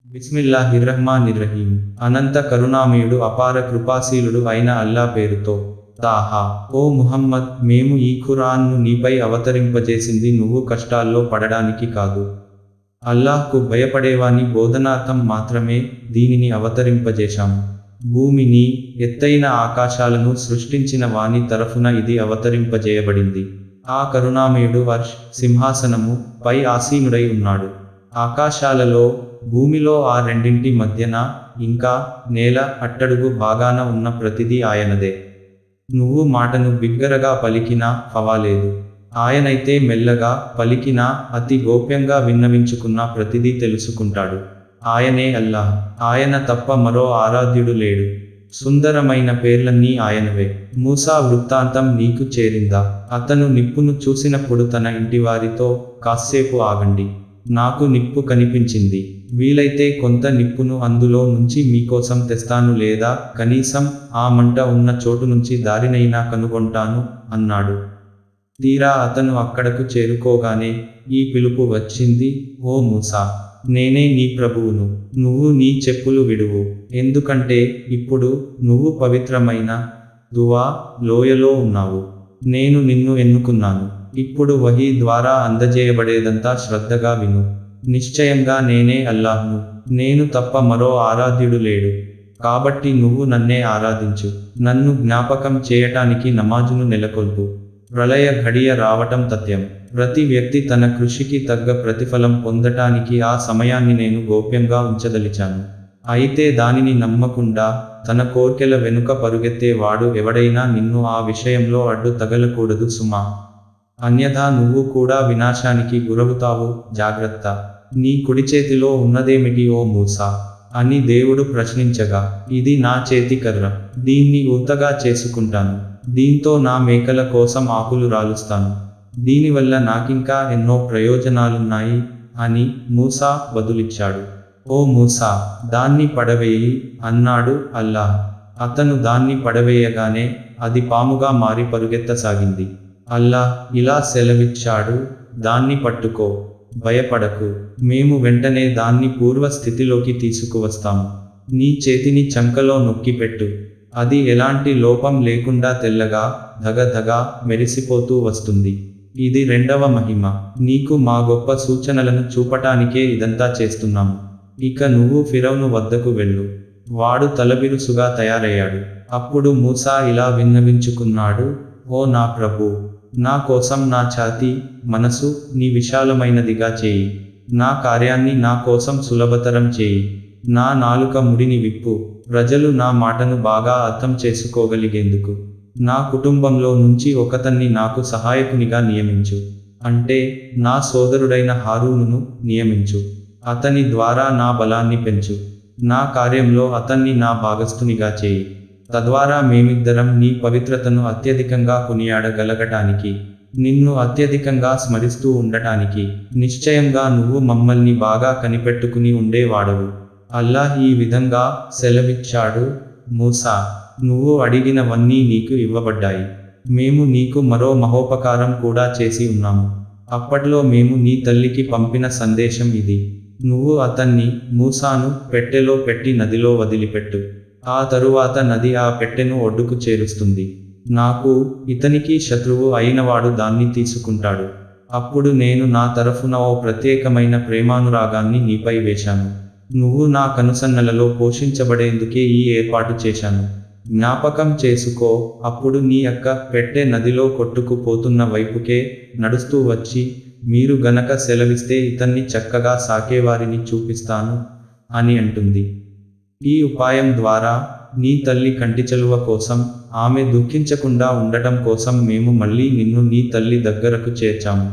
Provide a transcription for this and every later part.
బిస్మిల్లాహిర్రహ్మానిర్రహీం అనంత కరుణామయుడు అపార కృపాశీలుడు అయిన అల్లా పేరుతో తాహా ఓ ముహమ్మద్ మేము ఈ ఖురాన్ను నీపై అవతరింపజేసింది నువ్వు కష్టాల్లో పడడానికి కాదు అల్లాహ్కు భయపడేవాని బోధనార్థం మాత్రమే దీనిని అవతరింపజేశాము భూమిని ఎత్తైన ఆకాశాలను సృష్టించిన వాని తరఫున ఇది అవతరింపజేయబడింది ఆ కరుణామయుడు వర్ష్ సింహాసనము పై ఆసీనుడై ఉన్నాడు ఆకాశాలలో భూమిలో ఆ రెండింటి మధ్యన ఇంకా నేల అట్టడుగు భాగాన ఉన్న ప్రతిదీ ఆయనదే నువ్వు మాటను బిగ్గరగా పలికినా ఫవాలేదు ఆయనైతే మెల్లగా పలికినా అతి గోప్యంగా విన్నవించుకున్న ప్రతిదీ తెలుసుకుంటాడు ఆయనే అల్లాహ్ ఆయన తప్ప మరో ఆరాధ్యుడు లేడు సుందరమైన పేర్లన్నీ ఆయనవే మూసా వృత్తాంతం నీకు చేరిందా అతను నిప్పును చూసినప్పుడు తన ఇంటివారితో కాసేపు ఆగండి నాకు నిప్పు కనిపించింది వీలైతే కొంత నిప్పును అందులో నుంచి మీకోసం తెస్తాను లేదా కనీసం ఆ మంట ఉన్న చోటు నుంచి దారినైనా కనుగొంటాను అన్నాడు తీరా అతను అక్కడకు చేరుకోగానే ఈ పిలుపు వచ్చింది ఓ మూసా నేనే నీ ప్రభువును నువ్వు నీ చెప్పులు విడువు ఎందుకంటే ఇప్పుడు నువ్వు పవిత్రమైన దువా లోయలో ఉన్నావు నేను నిన్ను ఎన్నుకున్నాను ఇప్పుడు వహీ ద్వారా అందజేయబడేదంతా శ్రద్ధగా విను నిశ్చయంగా నేనే అల్లాహ్ను నేను తప్ప మరో ఆరాధ్యుడు లేడు కాబట్టి నువ్వు నన్నే ఆరాధించు నన్ను జ్ఞాపకం చేయటానికి నమాజును నెలకొల్పు ప్రళయ ఘడియ రావటం తథ్యం ప్రతి వ్యక్తి తన కృషికి తగ్గ ప్రతిఫలం పొందటానికి ఆ సమయాన్ని నేను గోప్యంగా ఉంచదలిచాను అయితే దానిని నమ్మకుండా తన కోర్కెల వెనుక పరుగెత్తే వాడు ఎవడైనా నిన్ను ఆ విషయంలో అడ్డు తగలకూడదు సుమా అన్యథా నువ్వు కూడా వినాశానికి గురవుతావు జాగ్రత్త నీ కుడి చేతిలో ఉన్నదేమిటి ఓ మూసా అని దేవుడు ప్రశ్నించగా ఇది నా చేతి కర్ర దీన్ని ఊతగా చేసుకుంటాను దీంతో నా మేకల కోసం ఆకులు రాలుస్తాను దీనివల్ల నాకింకా ఎన్నో ప్రయోజనాలున్నాయి అని మూసా బదులిచ్చాడు ఓ మూసా దాన్ని పడవేయి అన్నాడు అల్లాహ్ అతను దాన్ని పడవేయగానే అది పాముగా మారి పరుగెత్తసాగింది అల్లా ఇలా సెలవిచ్చాడు దాన్ని పట్టుకో భయపడకు మేము వెంటనే దాన్ని పూర్వ స్థితిలోకి తీసుకువస్తాము నీ చేతిని చంకలో నొక్కిపెట్టు అది ఎలాంటి లోపం లేకుండా తెల్లగా ధగధగా మెరిసిపోతూ వస్తుంది ఇది రెండవ మహిమ నీకు మా గొప్ప సూచనలను చూపటానికే ఇదంతా చేస్తున్నాము ఇక నువ్వు ఫిరౌను వద్దకు వెళ్ళు వాడు తలబిరుసుగా తయారయ్యాడు అప్పుడు మూసా ఇలా విన్నవించుకున్నాడు ఓ నా ప్రభు నా కోసం నా ఛాతి మనసు నీ విశాలమైనదిగా చేయి నా కార్యాన్ని నా కోసం సులభతరం చేయి నా నాలుక ముడిని విప్పు ప్రజలు నా మాటను బాగా అర్థం చేసుకోగలిగేందుకు నా కుటుంబంలో నుంచి ఒకతన్ని నాకు సహాయకునిగా నియమించు అంటే నా సోదరుడైన హారూనును నియమించు అతని ద్వారా నా బలాన్ని పెంచు నా కార్యంలో అతన్ని నా భాగస్థునిగా చేయి తద్వారా మేమిద్దరం నీ పవిత్రతను అత్యధికంగా కొనియాడగలగటానికి నిన్ను అత్యధికంగా స్మరిస్తూ ఉండటానికి నిశ్చయంగా నువ్వు మమ్మల్ని బాగా కనిపెట్టుకుని ఉండేవాడవు అల్లాహ్ ఈ విధంగా సెలవిచ్చాడు మూసా నువ్వు అడిగినవన్నీ నీకు ఇవ్వబడ్డాయి మేము నీకు మరో మహోపకారం కూడా చేసి ఉన్నాము అప్పట్లో మేము నీ తల్లికి పంపిన సందేశం ఇది నువ్వు అతన్ని మూసాను పెట్టెలో పెట్టి నదిలో వదిలిపెట్టు ఆ తరువాత నది ఆ పెట్టెను ఒడ్డుకు చేరుస్తుంది నాకు ఇతనికి శత్రువు అయినవాడు దాన్ని తీసుకుంటాడు అప్పుడు నేను నా తరఫున ఓ ప్రత్యేకమైన ప్రేమానురాగాన్ని నీపై వేశాను నువ్వు నా కనుసన్నలలో పోషించబడేందుకే ఈ ఏర్పాటు చేశాను జ్ఞాపకం చేసుకో అప్పుడు నీ అక్క పెట్టె నదిలో కొట్టుకుపోతున్న వైపుకే నడుస్తూ వచ్చి మీరు గనక సెలవిస్తే ఇతన్ని చక్కగా సాకేవారిని చూపిస్తాను అని అంటుంది ఈ ఉపాయం ద్వారా నీ తల్లి కంటిచలువ కోసం ఆమె దుఃఖించకుండా ఉండటం కోసం మేము మళ్ళీ నిన్ను నీ తల్లి దగ్గరకు చేర్చాము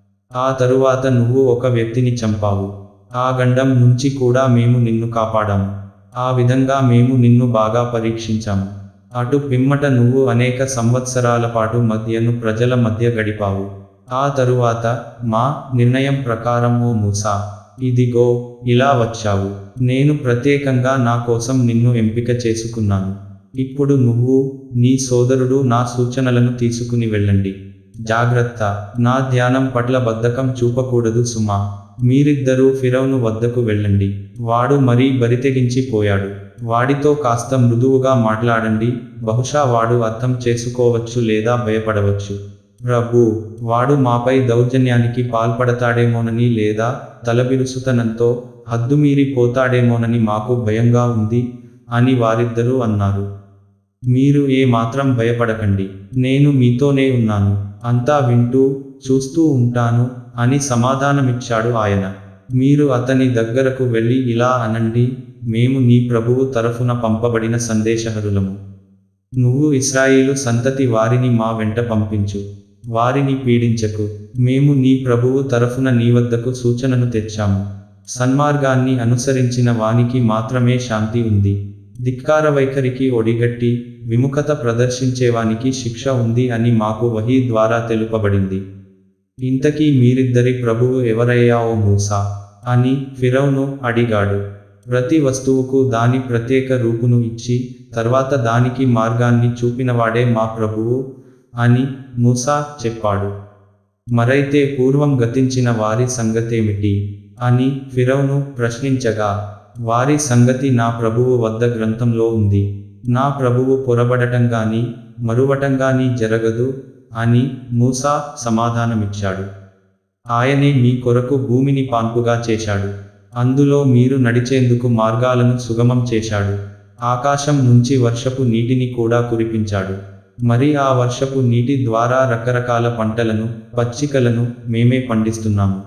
ఆ తరువాత నువ్వు ఒక వ్యక్తిని చంపావు ఆ గండం నుంచి కూడా మేము నిన్ను కాపాడాము ఆ విధంగా మేము నిన్ను బాగా పరీక్షించాము అటు పిమ్మట నువ్వు అనేక సంవత్సరాల పాటు మధ్యను ప్రజల మధ్య గడిపావు ఆ తరువాత మా నిర్ణయం ప్రకారం ఓ మూసా ఇదిగో ఇలా వచ్చావు నేను ప్రత్యేకంగా నా కోసం నిన్ను ఎంపిక చేసుకున్నాను ఇప్పుడు నువ్వు నీ సోదరుడు నా సూచనలను తీసుకుని వెళ్ళండి జాగ్రత్త నా ధ్యానం పట్ల బద్ధకం చూపకూడదు సుమా మీరిద్దరూ ఫిరౌను వద్దకు వెళ్ళండి వాడు మరీ బరితెగించి పోయాడు వాడితో కాస్త మృదువుగా మాట్లాడండి బహుశా వాడు అర్థం చేసుకోవచ్చు లేదా భయపడవచ్చు ప్రభు వాడు మాపై దౌర్జన్యానికి పాల్పడతాడేమోనని లేదా తలబిరుసుతనంతో హద్దుమీరి పోతాడేమోనని మాకు భయంగా ఉంది అని వారిద్దరూ అన్నారు మీరు ఏ మాత్రం భయపడకండి నేను మీతోనే ఉన్నాను అంతా వింటూ చూస్తూ ఉంటాను అని సమాధానమిచ్చాడు ఆయన మీరు అతని దగ్గరకు వెళ్ళి ఇలా అనండి మేము నీ ప్రభువు తరఫున పంపబడిన సందేశహరులము నువ్వు ఇస్రాయేలు సంతతి వారిని మా వెంట పంపించు వారిని పీడించకు మేము నీ ప్రభువు తరఫున నీ వద్దకు సూచనను తెచ్చాము సన్మార్గాన్ని అనుసరించిన వానికి మాత్రమే శాంతి ఉంది ధిక్కార వైఖరికి ఒడిగట్టి విముఖత ప్రదర్శించేవానికి శిక్ష ఉంది అని మాకు వహీ ద్వారా తెలుపబడింది ఇంతకీ మీరిద్దరి ప్రభువు ఎవరయ్యా ఓ మూసా అని ఫిరౌను అడిగాడు ప్రతి వస్తువుకు దాని ప్రత్యేక రూపును ఇచ్చి తర్వాత దానికి మార్గాన్ని చూపినవాడే మా ప్రభువు అని మూసా చెప్పాడు మరైతే పూర్వం గతించిన వారి సంగతేమిటి అని ఫిరౌను ప్రశ్నించగా వారి సంగతి నా ప్రభువు వద్ద గ్రంథంలో ఉంది నా ప్రభువు పొరబడటం గాని మరువటం గాని జరగదు అని మూసా సమాధానమిచ్చాడు ఆయనే మీ కొరకు భూమిని పాన్పుగా చేశాడు అందులో మీరు నడిచేందుకు మార్గాలను సుగమం చేశాడు ఆకాశం నుంచి వర్షపు నీటిని కూడా కురిపించాడు మరి ఆ వర్షపు నీటి ద్వారా రకరకాల పంటలను పచ్చికలను మేమే పండిస్తున్నాము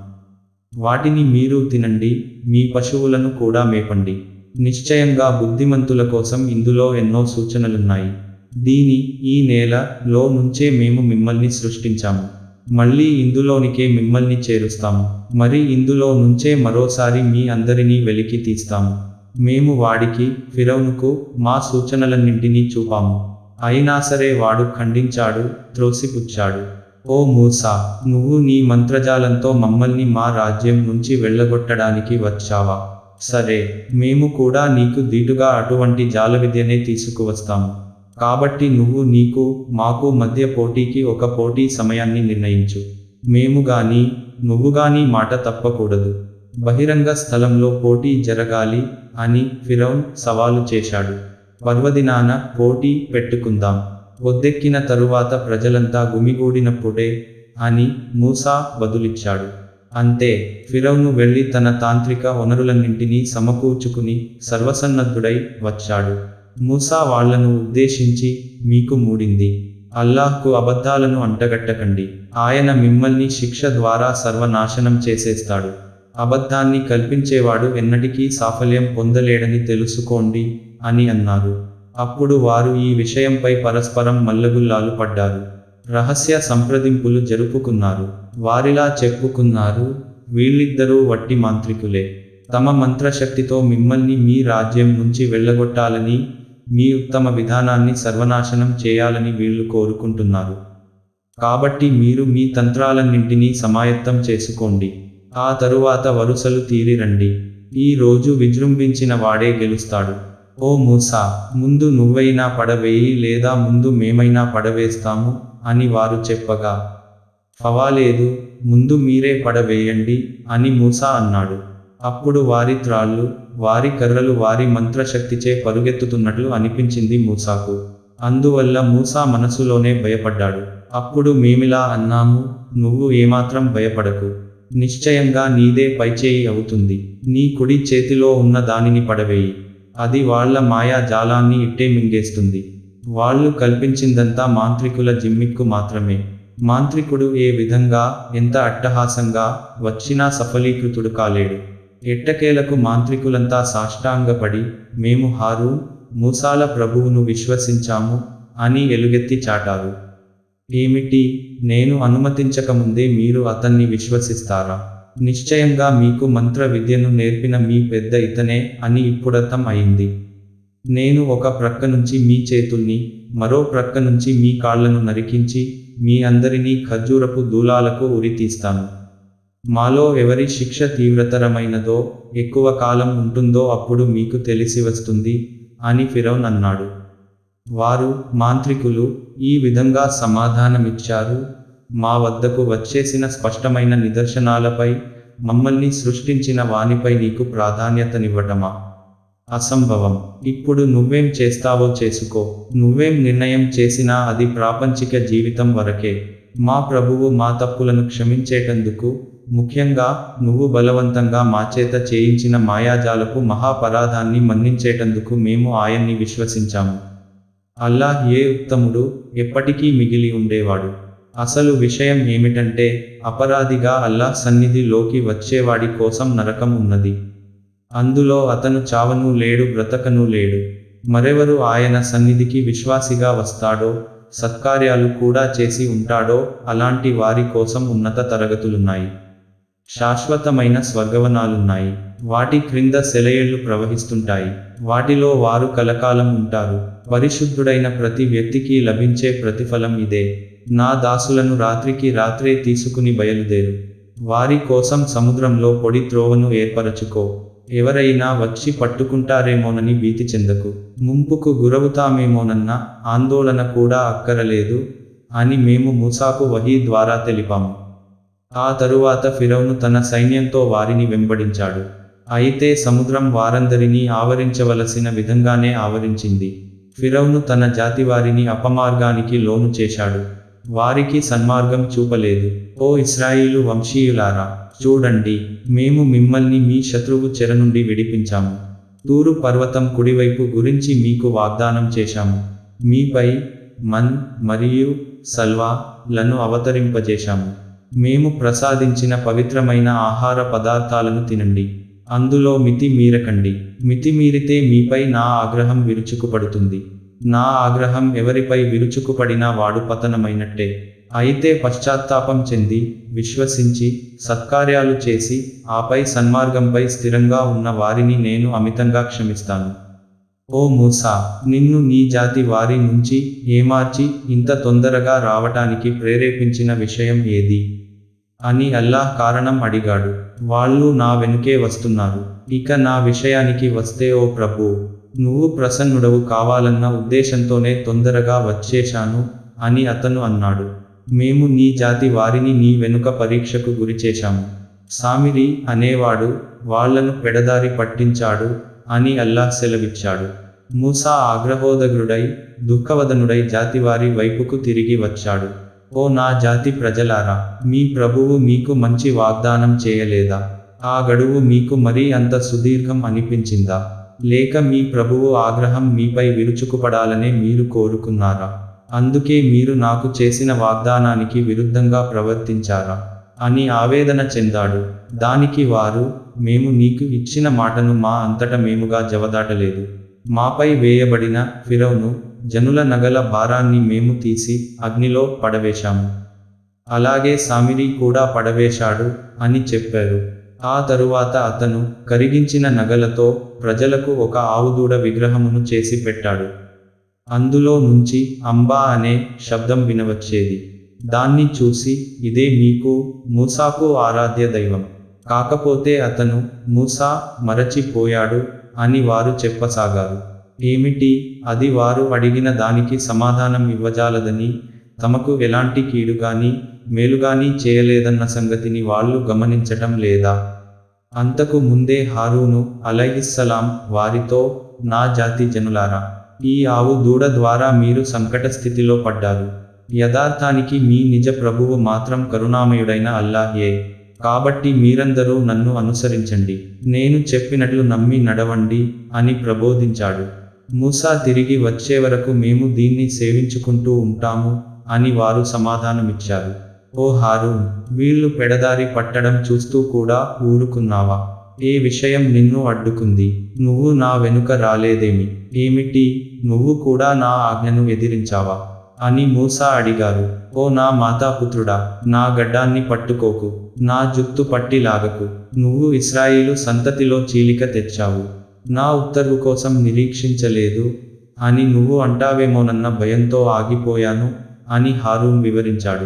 వాటిని మీరు తినండి మీ పశువులను కూడా మేపండి నిశ్చయంగా బుద్ధిమంతుల కోసం ఇందులో ఎన్నో సూచనలున్నాయి దీని ఈ నేల లో నుంచే మేము మిమ్మల్ని సృష్టించాము మళ్ళీ ఇందులోనికే మిమ్మల్ని చేరుస్తాము మరి ఇందులో నుంచే మరోసారి మీ అందరినీ వెలికి తీస్తాము మేము వాడికి ఫిరౌనుకు మా సూచనలన్నింటినీ చూపాము అయినా సరే వాడు ఖండించాడు త్రోసిపుచ్చాడు ఓ మూసా నువ్వు నీ మంత్రజాలంతో మమ్మల్ని మా రాజ్యం నుంచి వెళ్ళగొట్టడానికి వచ్చావా సరే మేము కూడా నీకు దీటుగా అటువంటి జాల విద్యనే తీసుకువస్తాము కాబట్టి నువ్వు నీకు మాకు మధ్య పోటీకి ఒక పోటీ సమయాన్ని నిర్ణయించు మేము గాని నువ్వు గాని మాట తప్పకూడదు బహిరంగ స్థలంలో పోటీ జరగాలి అని ఫిరౌన్ సవాలు చేశాడు పర్వదినాన పోటీ పెట్టుకుందాం ఒద్దెక్కిన తరువాత ప్రజలంతా గుమిగూడినప్పుడే అని మూసా బదులిచ్చాడు అంతే ఫిరౌను వెళ్ళి తన తాంత్రిక వనరులన్నింటినీ సమకూర్చుకుని సర్వసన్నద్ధుడై వచ్చాడు మూసా వాళ్లను ఉద్దేశించి మీకు మూడింది అల్లాహ్కు అబద్ధాలను అంటగట్టకండి ఆయన మిమ్మల్ని శిక్ష ద్వారా సర్వనాశనం చేసేస్తాడు అబద్ధాన్ని కల్పించేవాడు ఎన్నటికీ సాఫల్యం పొందలేడని తెలుసుకోండి అని అన్నారు అప్పుడు వారు ఈ విషయంపై పరస్పరం మల్లగుల్లాలు పడ్డారు రహస్య సంప్రదింపులు జరుపుకున్నారు వారిలా చెప్పుకున్నారు వీళ్ళిద్దరూ వట్టి మాంత్రికులే తమ మంత్రశక్తితో మిమ్మల్ని మీ రాజ్యం నుంచి వెళ్ళగొట్టాలని మీ ఉత్తమ విధానాన్ని సర్వనాశనం చేయాలని వీళ్ళు కోరుకుంటున్నారు కాబట్టి మీరు మీ తంత్రాలన్నింటినీ సమాయత్తం చేసుకోండి ఆ తరువాత వరుసలు తీరిరండి ఈ రోజు విజృంభించిన వాడే గెలుస్తాడు ఓ మూసా ముందు నువ్వైనా పడవేయి లేదా ముందు మేమైనా పడవేస్తాము అని వారు చెప్పగా ఫవాలేదు ముందు మీరే పడవేయండి అని మూసా అన్నాడు అప్పుడు వారి త్రాళ్ళు వారి కర్రలు వారి మంత్రశక్తిచే పరుగెత్తుతున్నట్లు అనిపించింది మూసాకు అందువల్ల మూసా మనసులోనే భయపడ్డాడు అప్పుడు మేమిలా అన్నాము నువ్వు ఏమాత్రం భయపడకు నిశ్చయంగా నీదే పైచేయి అవుతుంది నీ కుడి చేతిలో ఉన్న దానిని పడవేయి అది వాళ్ల మాయా జాలాన్ని ఇట్టే మింగేస్తుంది వాళ్ళు కల్పించిందంతా మాంత్రికుల జిమ్మిక్కు మాత్రమే మాంత్రికుడు ఏ విధంగా ఎంత అట్టహాసంగా వచ్చినా సఫలీకృతుడు కాలేడు ఎట్టకేలకు మాంత్రికులంతా సాష్టాంగపడి మేము హారు మూసాల ప్రభువును విశ్వసించాము అని ఎలుగెత్తి చాటారు ఏమిటి నేను అనుమతించకముందే మీరు అతన్ని విశ్వసిస్తారా నిశ్చయంగా మీకు మంత్ర విద్యను నేర్పిన మీ పెద్ద ఇతనే అని ఇప్పుడర్థం అయింది నేను ఒక ప్రక్క నుంచి మీ చేతుల్ని మరో ప్రక్క నుంచి మీ కాళ్లను నరికించి మీ అందరినీ ఖర్జూరపు దూలాలకు ఉరి తీస్తాను మాలో ఎవరి శిక్ష తీవ్రతరమైనదో ఎక్కువ కాలం ఉంటుందో అప్పుడు మీకు తెలిసి వస్తుంది అని ఫిరౌన్ అన్నాడు వారు మాంత్రికులు ఈ విధంగా సమాధానమిచ్చారు మా వద్దకు వచ్చేసిన స్పష్టమైన నిదర్శనాలపై మమ్మల్ని సృష్టించిన వానిపై నీకు ప్రాధాన్యతనివ్వటమా అసంభవం ఇప్పుడు నువ్వేం చేస్తావో చేసుకో నువ్వేం నిర్ణయం చేసినా అది ప్రాపంచిక జీవితం వరకే మా ప్రభువు మా తప్పులను క్షమించేటందుకు ముఖ్యంగా నువ్వు బలవంతంగా మా చేత చేయించిన మాయాజాలపు మహాపరాధాన్ని మన్నించేటందుకు మేము ఆయన్ని విశ్వసించాము అల్లాహ్ ఏ ఉత్తముడు ఎప్పటికీ మిగిలి ఉండేవాడు అసలు విషయం ఏమిటంటే అపరాధిగా అల్లాహ్ సన్నిధిలోకి వచ్చేవాడి కోసం నరకం ఉన్నది అందులో అతను చావను లేడు బ్రతకను లేడు మరెవరు ఆయన సన్నిధికి విశ్వాసిగా వస్తాడో సత్కార్యాలు కూడా చేసి ఉంటాడో అలాంటి వారి కోసం ఉన్నత తరగతులున్నాయి శాశ్వతమైన స్వర్గవనాలున్నాయి వాటి క్రింద సెలయేళ్లు ప్రవహిస్తుంటాయి వాటిలో వారు కలకాలం ఉంటారు పరిశుద్ధుడైన ప్రతి వ్యక్తికి లభించే ప్రతిఫలం ఇదే నా దాసులను రాత్రికి రాత్రే తీసుకుని బయలుదేరు వారి కోసం సముద్రంలో పొడి త్రోవను ఏర్పరచుకో ఎవరైనా వచ్చి పట్టుకుంటారేమోనని భీతి చెందకు ముంపుకు గురవుతామేమోనన్న ఆందోళన కూడా అక్కరలేదు అని మేము మూసాకు వహీ ద్వారా తెలిపాము ఆ తరువాత ఫిరౌను తన సైన్యంతో వారిని వెంబడించాడు అయితే సముద్రం వారందరినీ ఆవరించవలసిన విధంగానే ఆవరించింది ఫిరౌను తన జాతివారిని అపమార్గానికి లోను చేశాడు వారికి సన్మార్గం చూపలేదు ఓ ఇస్రాయిలు వంశీయులారా చూడండి మేము మిమ్మల్ని మీ శత్రువు చెర నుండి విడిపించాము తూరు పర్వతం కుడివైపు గురించి మీకు వాగ్దానం చేశాము మీపై మన్ మరియు సల్వా లను అవతరింపజేశాము మేము ప్రసాదించిన పవిత్రమైన ఆహార పదార్థాలను తినండి అందులో మితి మీరకండి మితిమీరితే మీపై నా ఆగ్రహం విరుచుకుపడుతుంది నా ఆగ్రహం ఎవరిపై విరుచుకుపడినా వాడు పతనమైనట్టే అయితే పశ్చాత్తాపం చెంది విశ్వసించి సత్కార్యాలు చేసి ఆపై సన్మార్గంపై స్థిరంగా ఉన్న వారిని నేను అమితంగా క్షమిస్తాను ఓ మూసా నిన్ను నీ జాతి వారి నుంచి ఏమార్చి ఇంత తొందరగా రావటానికి ప్రేరేపించిన విషయం ఏది అని అల్లాహ్ కారణం అడిగాడు వాళ్ళు నా వెనుకే వస్తున్నారు ఇక నా విషయానికి వస్తే ఓ ప్రభు నువ్వు ప్రసన్నుడవు కావాలన్న ఉద్దేశంతోనే తొందరగా వచ్చేశాను అని అతను అన్నాడు మేము నీ జాతి వారిని నీ వెనుక పరీక్షకు గురిచేశాము సామిరి అనేవాడు వాళ్లను పెడదారి పట్టించాడు అని అల్లాహ్ సెలవిచ్చాడు మూసా ఆగ్రహోదగ్రుడై దుఃఖవదనుడై జాతివారి వైపుకు తిరిగి వచ్చాడు ఓ నా జాతి ప్రజలారా మీ ప్రభువు మీకు మంచి వాగ్దానం చేయలేదా ఆ గడువు మీకు మరీ అంత సుదీర్ఘం అనిపించిందా లేక మీ ప్రభువు ఆగ్రహం మీపై విరుచుకుపడాలనే మీరు కోరుకున్నారా అందుకే మీరు నాకు చేసిన వాగ్దానానికి విరుద్ధంగా ప్రవర్తించారా అని ఆవేదన చెందాడు దానికి వారు మేము నీకు ఇచ్చిన మాటను మా అంతట మేముగా జవదాటలేదు మాపై వేయబడిన ఫిరౌను జనుల నగల భారాన్ని మేము తీసి అగ్నిలో పడవేశాము అలాగే సామిరి కూడా పడవేశాడు అని చెప్పారు ఆ తరువాత అతను కరిగించిన నగలతో ప్రజలకు ఒక ఆవుదూడ విగ్రహమును చేసి పెట్టాడు అందులో నుంచి అంబా అనే శబ్దం వినవచ్చేది దాన్ని చూసి ఇదే మీకు మూసాకు ఆరాధ్య దైవం కాకపోతే అతను మూసా మరచిపోయాడు అని వారు చెప్పసాగారు ఏమిటి అది వారు అడిగిన దానికి సమాధానం ఇవ్వజాలదని తమకు ఎలాంటి కీడుగాని మేలుగాని చేయలేదన్న సంగతిని వాళ్ళు గమనించటం లేదా అంతకు ముందే హారూను అలైహిస్సలాం వారితో నా జాతి జనులారా ఈ ఆవు దూడ ద్వారా మీరు సంకట స్థితిలో పడ్డారు యథార్థానికి మీ నిజ ప్రభువు మాత్రం కరుణామయుడైన అల్లాహే కాబట్టి మీరందరూ నన్ను అనుసరించండి నేను చెప్పినట్లు నమ్మి నడవండి అని ప్రబోధించాడు మూసా తిరిగి వచ్చే వరకు మేము దీన్ని సేవించుకుంటూ ఉంటాము అని వారు సమాధానమిచ్చారు ఓ హారూన్ వీళ్ళు పెడదారి పట్టడం చూస్తూ కూడా ఊరుకున్నావా ఏ విషయం నిన్ను అడ్డుకుంది నువ్వు నా వెనుక రాలేదేమి ఏమిటి నువ్వు కూడా నా ఆజ్ఞను ఎదిరించావా అని మూసా అడిగారు ఓ నా మాతాపుత్రుడా నా గడ్డాన్ని పట్టుకోకు నా జుత్తు పట్టి లాగకు నువ్వు ఇస్రాయిలు సంతతిలో చీలిక తెచ్చావు నా ఉత్తర్వు కోసం నిరీక్షించలేదు అని నువ్వు అంటావేమోనన్న భయంతో ఆగిపోయాను అని హారూన్ వివరించాడు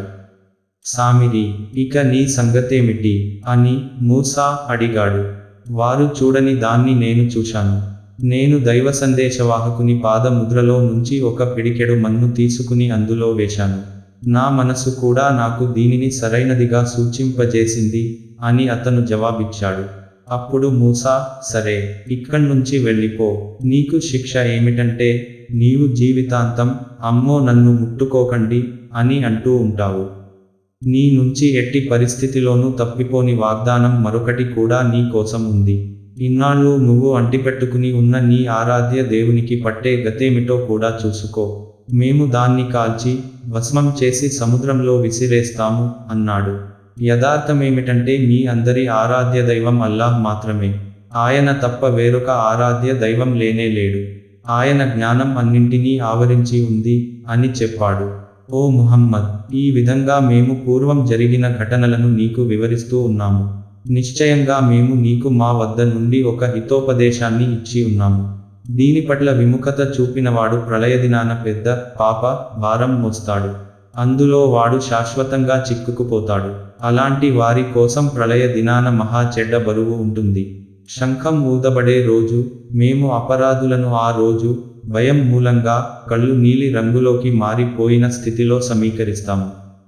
సామిరి ఇక నీ సంగతేమిటి అని మూసా అడిగాడు వారు చూడని దాన్ని నేను చూశాను నేను దైవ సందేశవాహకుని పాదముద్రలో నుంచి ఒక పిడికెడు మన్ను తీసుకుని అందులో వేశాను నా మనసు కూడా నాకు దీనిని సరైనదిగా సూచింపజేసింది అని అతను జవాబిచ్చాడు అప్పుడు మూసా సరే ఇక్కడ్నుంచి వెళ్ళిపో నీకు శిక్ష ఏమిటంటే నీవు జీవితాంతం అమ్మో నన్ను ముట్టుకోకండి అని అంటూ ఉంటావు నీ నుంచి ఎట్టి పరిస్థితిలోనూ తప్పిపోని వాగ్దానం మరొకటి కూడా నీ కోసం ఉంది ఇన్నాళ్ళు నువ్వు అంటిపెట్టుకుని ఉన్న నీ ఆరాధ్య దేవునికి పట్టే గతేమిటో కూడా చూసుకో మేము దాన్ని కాల్చి భస్మం చేసి సముద్రంలో విసిరేస్తాము అన్నాడు యథార్థమేమిటంటే మీ అందరి ఆరాధ్య దైవం అల్లాహ్ మాత్రమే ఆయన తప్ప వేరొక ఆరాధ్య దైవం లేనే లేడు ఆయన జ్ఞానం అన్నింటినీ ఆవరించి ఉంది అని చెప్పాడు ఓ ముహమ్మద్ ఈ విధంగా మేము పూర్వం జరిగిన ఘటనలను నీకు వివరిస్తూ ఉన్నాము నిశ్చయంగా మేము నీకు మా వద్ద నుండి ఒక హితోపదేశాన్ని ఇచ్చి ఉన్నాము దీని పట్ల విముఖత చూపినవాడు ప్రళయదినాన పెద్ద పాప భారం మోస్తాడు అందులో వాడు శాశ్వతంగా చిక్కుకుపోతాడు అలాంటి వారి కోసం ప్రళయ దినాన మహా చెడ్డ బరువు ఉంటుంది శంఖం ఊదబడే రోజు మేము అపరాధులను ఆ రోజు భయం మూలంగా కళ్ళు నీలి రంగులోకి మారిపోయిన స్థితిలో సమీకరిస్తాము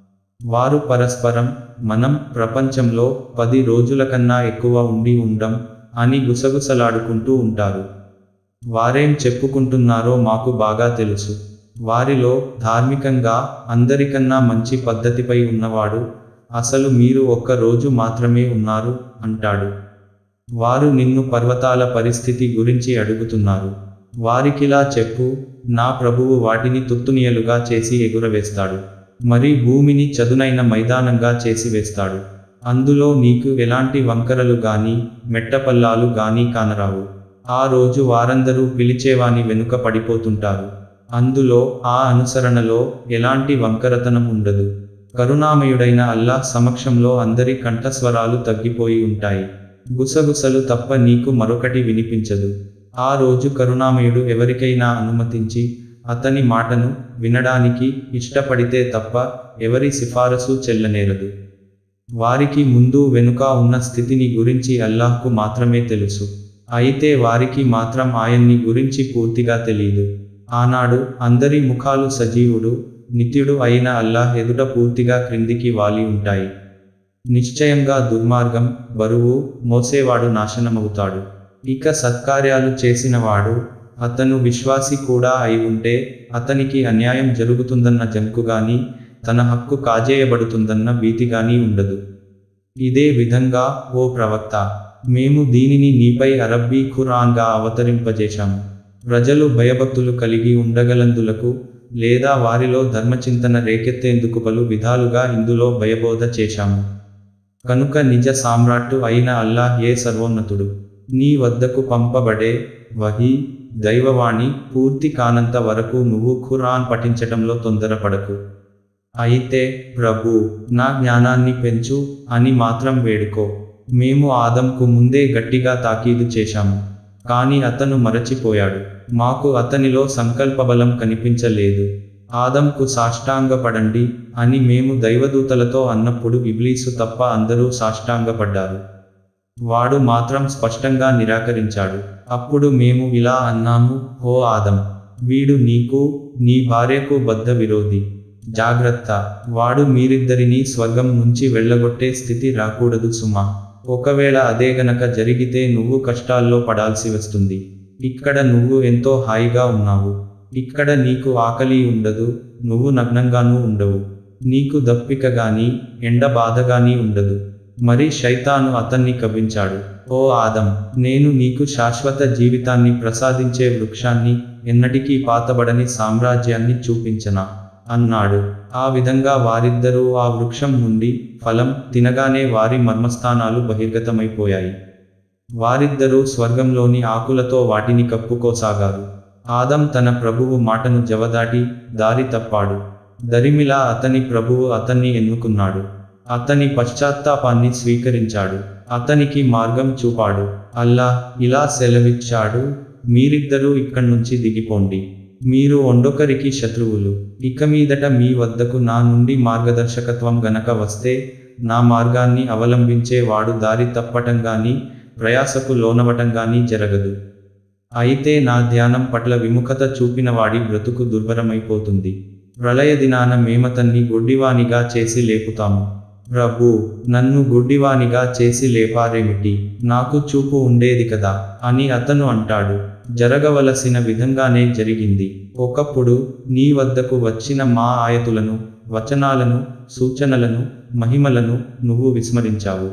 వారు పరస్పరం మనం ప్రపంచంలో పది రోజుల కన్నా ఎక్కువ ఉండి ఉండం అని గుసగుసలాడుకుంటూ ఉంటారు వారేం చెప్పుకుంటున్నారో మాకు బాగా తెలుసు వారిలో ధార్మికంగా అందరికన్నా మంచి పద్ధతిపై ఉన్నవాడు అసలు మీరు ఒక్క రోజు మాత్రమే ఉన్నారు అంటాడు వారు నిన్ను పర్వతాల పరిస్థితి గురించి అడుగుతున్నారు వారికిలా చెప్పు నా ప్రభువు వాటిని తుత్తునియలుగా చేసి ఎగురవేస్తాడు మరి భూమిని చదునైన మైదానంగా చేసి వేస్తాడు అందులో నీకు ఎలాంటి వంకరలు గాని మెట్టపల్లాలు గాని కానరావు ఆ రోజు వారందరూ పిలిచేవాని వెనుక పడిపోతుంటారు అందులో ఆ అనుసరణలో ఎలాంటి వంకరతనం ఉండదు కరుణామయుడైన అల్లాహ్ సమక్షంలో అందరి కంఠస్వరాలు తగ్గిపోయి ఉంటాయి గుసగుసలు తప్ప నీకు మరొకటి వినిపించదు ఆ రోజు కరుణామయుడు ఎవరికైనా అనుమతించి అతని మాటను వినడానికి ఇష్టపడితే తప్ప ఎవరి సిఫారసు చెల్లనేరదు వారికి ముందు వెనుక ఉన్న స్థితిని గురించి అల్లాహ్కు మాత్రమే తెలుసు అయితే వారికి మాత్రం ఆయన్ని గురించి పూర్తిగా తెలియదు ఆనాడు అందరి ముఖాలు సజీవుడు నిత్యుడు అయిన అల్లాహ్ ఎదుట పూర్తిగా క్రిందికి వాలి ఉంటాయి నిశ్చయంగా దుర్మార్గం బరువు మోసేవాడు నాశనమవుతాడు ఇక సత్కార్యాలు చేసినవాడు అతను విశ్వాసి కూడా అయి ఉంటే అతనికి అన్యాయం జరుగుతుందన్న జంకుగాని తన హక్కు కాజేయబడుతుందన్న భీతిగాని ఉండదు ఇదే విధంగా ఓ ప్రవక్త మేము దీనిని నీపై అరబ్బీ ఖురాన్గా అవతరింపజేశాము ప్రజలు భయభక్తులు కలిగి ఉండగలందులకు లేదా వారిలో ధర్మచింతన రేకెత్తేందుకు పలు విధాలుగా ఇందులో భయబోధ చేశాము కనుక నిజ సామ్రాట్టు అయిన అల్లాహ్ ఏ సర్వోన్నతుడు నీ వద్దకు పంపబడే వహీ దైవవాణి పూర్తి కానంత వరకు నువ్వు ఖురాన్ పఠించటంలో తొందరపడకు అయితే ప్రభు నా జ్ఞానాన్ని పెంచు అని మాత్రం వేడుకో మేము ఆదంకు ముందే గట్టిగా తాకీదు చేశాము కాని అతను మరచిపోయాడు మాకు అతనిలో సంకల్పబలం కనిపించలేదు ఆదంకు సాష్టాంగపడండి అని మేము దైవదూతలతో అన్నప్పుడు ఇబ్లీసు తప్ప అందరూ సాష్టాంగపడ్డారు వాడు మాత్రం స్పష్టంగా నిరాకరించాడు అప్పుడు మేము ఇలా అన్నాము ఓ ఆదం వీడు నీకు నీ భార్యకు బద్ధ విరోధి జాగ్రత్త వాడు మీరిద్దరినీ స్వర్గం నుంచి వెళ్ళగొట్టే స్థితి రాకూడదు సుమా ఒకవేళ అదే గనక జరిగితే నువ్వు కష్టాల్లో పడాల్సి వస్తుంది ఇక్కడ నువ్వు ఎంతో హాయిగా ఉన్నావు ఇక్కడ నీకు ఆకలి ఉండదు నువ్వు నగ్నంగానూ ఉండవు నీకు దప్పిక గాని ఎండ బాధ గాని ఉండదు మరి శైతాను అతన్ని కవ్వించాడు ఓ ఆదం నేను నీకు శాశ్వత జీవితాన్ని ప్రసాదించే వృక్షాన్ని ఎన్నటికీ పాతబడని సామ్రాజ్యాన్ని చూపించనా అన్నాడు ఆ విధంగా వారిద్దరూ ఆ వృక్షం నుండి ఫలం తినగానే వారి మర్మస్థానాలు బహిర్గతమైపోయాయి వారిద్దరూ స్వర్గంలోని ఆకులతో వాటిని కప్పుకోసాగారు ఆదం తన ప్రభువు మాటను జవదాటి దారి తప్పాడు దరిమిలా అతని ప్రభువు అతన్ని ఎన్నుకున్నాడు అతని పశ్చాత్తాపాన్ని స్వీకరించాడు అతనికి మార్గం చూపాడు అల్లా ఇలా సెలవిచ్చాడు మీరిద్దరూ ఇక్కడ్నుంచి దిగిపోండి మీరు ఒండొకరికి శత్రువులు ఇక మీదట మీ వద్దకు నా నుండి మార్గదర్శకత్వం గనక వస్తే నా మార్గాన్ని అవలంబించే వాడు దారి తప్పటం గాని ప్రయాసకు లోనవటం గాని జరగదు అయితే నా ధ్యానం పట్ల విముఖత చూపినవాడి బ్రతుకు దుర్భరమైపోతుంది ప్రళయ దినాన మేమతన్ని గుడ్డివానిగా చేసి లేపుతాము ప్రభు నన్ను గుడ్డివానిగా చేసి లేపారేమిటి నాకు చూపు ఉండేది కదా అని అతను అంటాడు జరగవలసిన విధంగానే జరిగింది ఒకప్పుడు నీ వద్దకు వచ్చిన మా ఆయతులను వచనాలను సూచనలను మహిమలను నువ్వు విస్మరించావు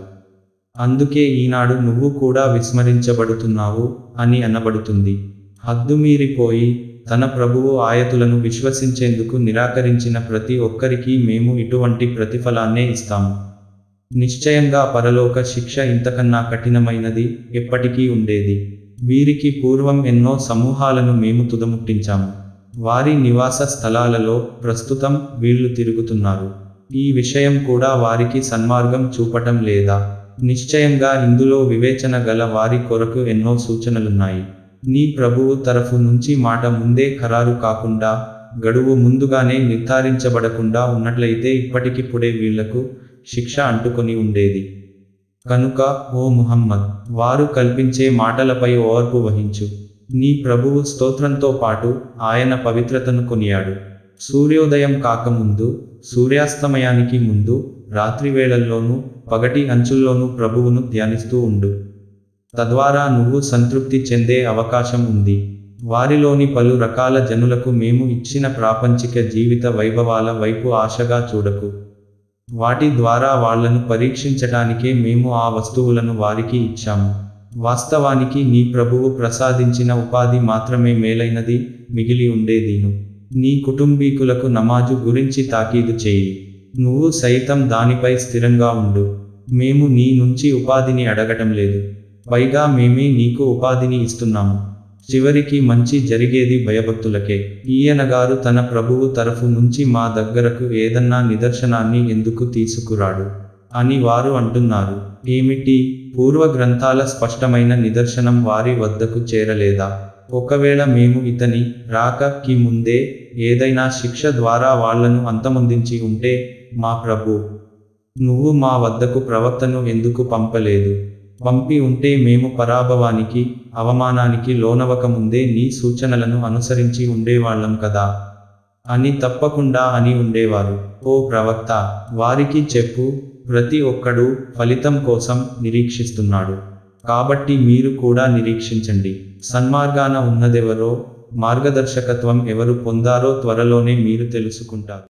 అందుకే ఈనాడు నువ్వు కూడా విస్మరించబడుతున్నావు అని అనబడుతుంది హద్దుమీరిపోయి తన ప్రభువు ఆయతులను విశ్వసించేందుకు నిరాకరించిన ప్రతి ఒక్కరికి మేము ఇటువంటి ప్రతిఫలాన్నే ఇస్తాము నిశ్చయంగా పరలోక శిక్ష ఇంతకన్నా కఠినమైనది ఎప్పటికీ ఉండేది వీరికి పూర్వం ఎన్నో సమూహాలను మేము తుదముట్టించాము వారి నివాస స్థలాలలో ప్రస్తుతం వీళ్ళు తిరుగుతున్నారు ఈ విషయం కూడా వారికి సన్మార్గం చూపటం లేదా నిశ్చయంగా ఇందులో వివేచన గల వారి కొరకు ఎన్నో సూచనలున్నాయి నీ ప్రభువు తరఫు నుంచి మాట ముందే ఖరారు కాకుండా గడువు ముందుగానే నిర్ధారించబడకుండా ఉన్నట్లయితే ఇప్పటికిప్పుడే వీళ్లకు శిక్ష అంటుకొని ఉండేది కనుక ఓ ముహమ్మద్ వారు కల్పించే మాటలపై ఓర్పు వహించు నీ ప్రభువు స్తోత్రంతో పాటు ఆయన పవిత్రతను కొనియాడు సూర్యోదయం కాకముందు సూర్యాస్తమయానికి ముందు రాత్రివేళల్లోనూ పగటి అంచుల్లోనూ ప్రభువును ధ్యానిస్తూ ఉండు తద్వారా నువ్వు సంతృప్తి చెందే అవకాశం ఉంది వారిలోని పలు రకాల జనులకు మేము ఇచ్చిన ప్రాపంచిక జీవిత వైభవాల వైపు ఆశగా చూడకు వాటి ద్వారా వాళ్లను పరీక్షించటానికే మేము ఆ వస్తువులను వారికి ఇచ్చాము వాస్తవానికి నీ ప్రభువు ప్రసాదించిన ఉపాధి మాత్రమే మేలైనది మిగిలి ఉండేదీను నీ కుటుంబీకులకు నమాజు గురించి తాకీదు చేయి నువ్వు సైతం దానిపై స్థిరంగా ఉండు మేము నీ నుంచి ఉపాధిని అడగటం లేదు పైగా మేమే నీకు ఉపాధిని ఇస్తున్నాము చివరికి మంచి జరిగేది భయభక్తులకే ఈయనగారు తన ప్రభువు తరఫు నుంచి మా దగ్గరకు ఏదన్నా నిదర్శనాన్ని ఎందుకు తీసుకురాడు అని వారు అంటున్నారు ఏమిటి పూర్వ గ్రంథాల స్పష్టమైన నిదర్శనం వారి వద్దకు చేరలేదా ఒకవేళ మేము ఇతని రాకకి ముందే ఏదైనా శిక్ష ద్వారా వాళ్లను అంతమొందించి ఉంటే మా ప్రభు నువ్వు మా వద్దకు ప్రవక్తను ఎందుకు పంపలేదు పంపి ఉంటే మేము పరాభవానికి అవమానానికి లోనవకముందే నీ సూచనలను అనుసరించి ఉండేవాళ్లం కదా అని తప్పకుండా అని ఉండేవారు ఓ ప్రవక్త వారికి చెప్పు ప్రతి ఒక్కడూ ఫలితం కోసం నిరీక్షిస్తున్నాడు కాబట్టి మీరు కూడా నిరీక్షించండి సన్మార్గాన ఉన్నదెవరో మార్గదర్శకత్వం ఎవరు పొందారో త్వరలోనే మీరు తెలుసుకుంటారు